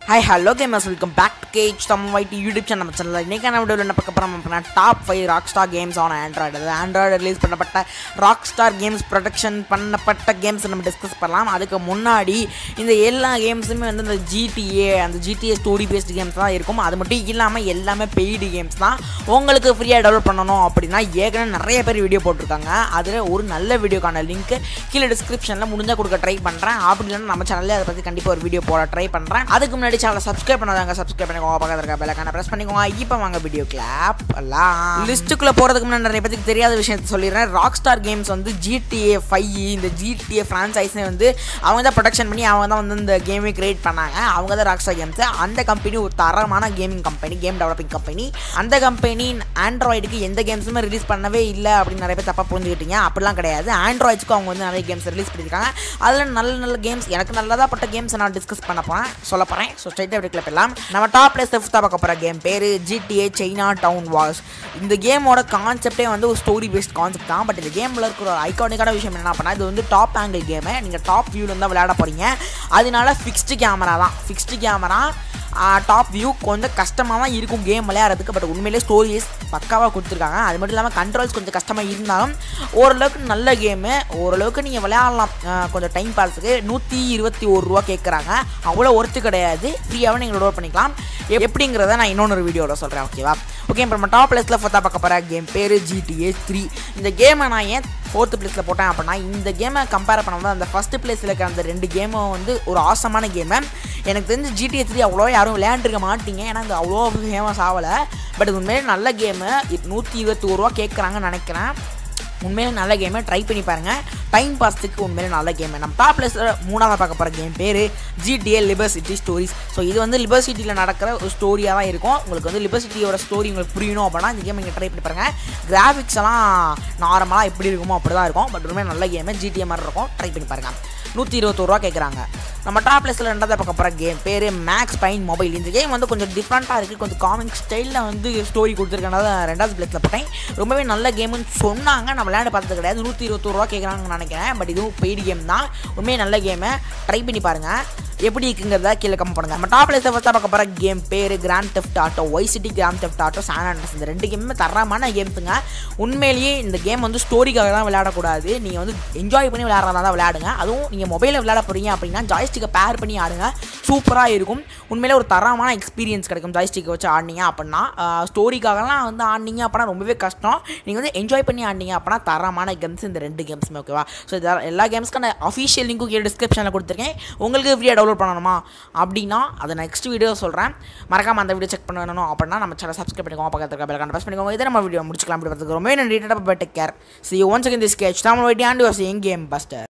hi hello gamers welcome back to Cage Tamil white YouTube channel நம்ம channel இன்றைக்கான வீடியோவில் என்ன பார்க்க போகிறோம் அப்படின்னா top five Rockstar Games on Android அது ஆண்ட்ராய்டு ரிலீஸ் பண்ணப்பட்ட ராக் ஸ்டார் கேம்ஸ் ப்ரொடக்ஷன் பண்ணப்பட்ட கேம்ஸ் நம்ம டிஸ்கஸ் பண்ணலாம் அதுக்கு முன்னாடி இந்த எல்லா கேம்ஸுமே வந்து இந்த ஜிடிஏ அந்த ஜிடிஏ ஸ்டோரி பேஸ்டு கேம்ஸ் தான் இருக்கும் அது மட்டும் இல்லாமல் எல்லாமே பெய்டு கேம்ஸ் தான் உங்களுக்கு ஃப்ரீயாக டெவலப் பண்ணணும் அப்படின்னா ஏற்கனவே நிறைய பேர் வீடியோ போட்டிருக்காங்க அதில் ஒரு நல்ல வீடியோக்கான லிங்க் கீழே டிஸ்கிரிப்ஷனில் முடிஞ்சால் கொடுக்க ட்ரை பண்ணுறேன் அப்படி இல்லைன்னா நம்ம சேனல்லே அதை பற்றி கண்டிப்பாக ஒரு வீடியோ போட ட்ரை பண்ணுறேன் அதுக்கு முன்னாடி சேனலை சப்ஸ்கிரைப் பண்ணாதாங்க சப்ஸ்கிரைப் பண்ணிக்கோங்க பக்கத்தில் இருக்க பெலக்கான ப்ரெஸ் பண்ணிக்கோங்க இப்போ வாங்க வீடியோ கிளாப் எல்லாம் லிஸ்ட்டுக்குள்ளே போகிறதுக்கு முன்னாடி நிறைய பேருக்கு தெரியாத விஷயத்த சொல்லிடுறேன் ராக் ஸ்டார் கேம்ஸ் வந்து ஜிடிஏ ஃபைவ் இந்த ஜிடிஏ ஃப்ரான்ச்சைஸே வந்து அவங்க தான் ப்ரொடக்ஷன் பண்ணி அவங்க தான் வந்து இந்த கேமே கிரியேட் பண்ணாங்க அவங்க தான் ராக் ஸ்டார் கேம்ஸ் அந்த கம்பெனி ஒரு தரமான gaming company game developing company அந்த கம்பெனி ஆண்ட்ராய்டுக்கு எந்த கேம்ஸுமே ரிலீஸ் பண்ணவே இல்லை அப்படின்னு நிறைய பேர் தப்பாக புரிஞ்சுக்கிட்டீங்க அப்படிலாம் கிடையாது ஆண்ட்ராய்ட்ஸ்க்கு அவங்க வந்து நிறைய கேம்ஸ் ரிலீஸ் பண்ணியிருக்காங்க அதில் நல்ல நல்ல கேம்ஸ் எனக்கு நல்லதாக பட்ட கேம்ஸை நான் டிஸ்கஸ் பண்ண போகிறேன் சொல்ல போகிறேன் ஸோ ஸ்ட்ரைட்டாக வீட்டில் போயிடலாம் நம்ம டாப் பிளேஸ் ஃபிஃப்த்தாக பார்க்க போகிற கேம் பேர் ஜிடிஏ சைனா டவுன் வார்ஸ் இந்த கேமோட கான்செப்டே வந்து ஒரு ஸ்டோரி பேஸ்ட் கான்செப்ட் தான் பட் இந்த கேமில் இருக்கிற ஒரு ஐகானிக்கான விஷயம் என்ன பண்ணால் இது வந்து டாப் ஆங்கிள் கேமு நீங்கள் டாப் வியூவில் தான் விளையாட போகிறீங்க அதனால ஃபிக்ஸ்டு கேமரா தான் ஃபிக்ஸ்டு கேமரா டாப் வியூ கொஞ்சம் கஷ்டமாக தான் இருக்கும் கேம் விளையாடுறதுக்கு பட் உண்மையிலே ஸ்டோரிஸ் பக்காவாக கொடுத்துருக்காங்க அது மட்டும் இல்லாமல் கண்ட்ரோல்ஸ் கொஞ்சம் கஷ்டமாக இருந்தாலும் ஓரளவுக்கு நல்ல கேமு ஓரளவுக்கு நீங்கள் விளையாடலாம் ஆஹ் கொஞ்சம் டைம் பாஸுக்கு நூற்றி இருபத்தி ஒரு ரூபா கேட்குறாங்க அவ்வளோ ஒர்த்து கிடையாது ஃப்ரீயாகவே நீங்கள் டவுன்லோட் பண்ணிக்கலாம் எப்- எப்படிங்கிறத நான் இன்னொரு வீடியோவில் சொல்கிறேன் ஓகேவா ஓகே இப்போ நம்ம டாப் பிளேஸில் ஃபோர்த்தாக பார்க்க போகிற கேம் பேர் ஜிடிஏ த்ரீ இந்த கேமை நான் ஏன் ஃபோர்த்து பிளேஸில் போட்டேன் அப்படின்னா இந்த கேமை கம்பேர் பண்ணும்போது அந்த ஃபஸ்ட்டு பிளேஸில் இருக்கிற அந்த ரெண்டு கேமும் வந்து ஒரு ஆசமான கேமு எனக்கு தெரிஞ்சு ஜிடிஏ த்ரீ அவ்வளோ யாரும் விளையாண்டுருக்க மாட்டீங்க ஏன்னா அது அவ்வளோ ஃபேமஸ் ஆகலை பட் இது உண்மையிலே நல்ல கேமு நூற்றி இருபத்தி ஒரு ரூபா கேட்குறாங்கன்னு நினைக்கிறேன் உண்மையிலே நல்ல கேமு ட்ரை பண்ணி பாருங்கள் டைம் பாஸ்த்துக்கு உண்மையிலே நல்ல கேமு நம்ம டாப் பிளேஸில் மூணாவது பார்க்க போகிற கேம் பேர் ஜிடிஏ லிபர்சிட்டி ஸ்டோரிஸ் ஸோ இது வந்து லிபர்சிட்டியில் நடக்கிற ஒரு ஸ்டோரியாக தான் இருக்கும் உங்களுக்கு வந்து லிபர்சிட்டியோட ஸ்டோரி உங்களுக்கு புரியணும் அப்படின்னா இந்த கேம் நீங்கள் ட்ரை பண்ணி பாருங்கள் கிராஃபிக்ஸ் எல்லாம் நார்மலாக எப்படி இருக்குமோ அப்படி தான் இருக்கும் பட் உண்மையாக நல்ல கேமு ஜிடிஏ மாதிரி இருக்கும் ட்ரை பண்ணி பாருங்கள் நூற்றி இருபத்தோருவா கேட்குறாங்க நம்ம டாப் பிளேஸில் ரெண்டாவது பார்க்க போகிற கேம் பேர் மேக்ஸ் பைன் மொபைல் இந்த கேம் வந்து கொஞ்சம் டிஃப்ரெண்ட்டாக இருக்குது கொஞ்சம் காமிக் ஸ்டைலில் வந்து ஸ்டோரி கொடுத்துருக்கனால ரெண்டாவது பிளேஸில் போட்டேன் ரொம்பவே நல்ல கேம்னு சொன்னாங்க நான் விளையாண்டு பார்த்தது கிடையாது நூற்றி இருபத்தோருவா கேட்குறாங்கன்னு நினைக்கிறேன் பட் இதுவும் பெய்டு கேம் தான் உண்மையே நல்ல கேமு ட்ரை பண்ணி பாருங்கள் எப்படி இருக்குங்கிறத கீழே கம்மி பண்ணுங்க நம்ம டாப் பிளேஸில் ஃபஸ்ட்டாக பார்க்க போகிற கேம் பேர் கிராண்ட் தெஃப்ட் ஆட்டோ ஒய் city Grand Theft Auto San Andreas இந்த ரெண்டு கேமுமே தரமான கேம்ஸுங்க உண்மையிலேயே இந்த கேம் வந்து ஸ்டோரிக்காக தான் விளையாடக்கூடாது நீங்கள் வந்து என்ஜாய் பண்ணி விளையாடுறதா தான் விளையாடுங்க அதுவும் நீங்கள் மொபைலில் விளையாட போகிறீங்க அப்படின்னா ஜாய்ஸ்டிக்கை பேர் பண்ணி ஆடுங்க சூப்பராக இருக்கும் உண்மையிலே ஒரு தரமான எக்ஸ்பீரியன்ஸ் கிடைக்கும் ஜாய்ஸ்டிக்கை வச்சு ஆடினீங்க அப்படின்னா ஸ்டோரிக்காகலாம் வந்து ஆடினீங்க அப்படின்னா ரொம்பவே கஷ்டம் நீங்கள் வந்து என்ஜாய் பண்ணி ஆடினீங்க அப்படின்னா தரமான கேம்ஸ் இந்த ரெண்டு கேம்ஸுமே ஓகேவா ஸோ இது எல்லா கேம்ஸ்க்கான அஃபிஷியல் லிங்க்கும் கீழே டிஸ்கிரிப்ஷனில் கொடுத்துருக்கேன் உங்களுக்கு ஃப்ரீயாக டவுன்லோட் பண்ணணுமா அப்படின்னா அதை நெக்ஸ்ட் வீடியோ சொல்கிறேன் மறக்காம அந்த வீடியோ செக் பண்ணணும் அப்படின்னா நம்ம சேனல் சப்ஸ்கிரைப் பண்ணிக்கோங்க பக்கத்தில் இருக்க பெல் ப்ரெஸ் பண்ணிக்கோங்க இதை நம்ம வீடியோ முடிச்சுக்கலாம் அப்படி பார்த்துக்கு ரொம்ப நன்றி take care see once again this catch Tamil வெட்டி ஆண்டு வாஸ் எங் கேம் பஸ்டர்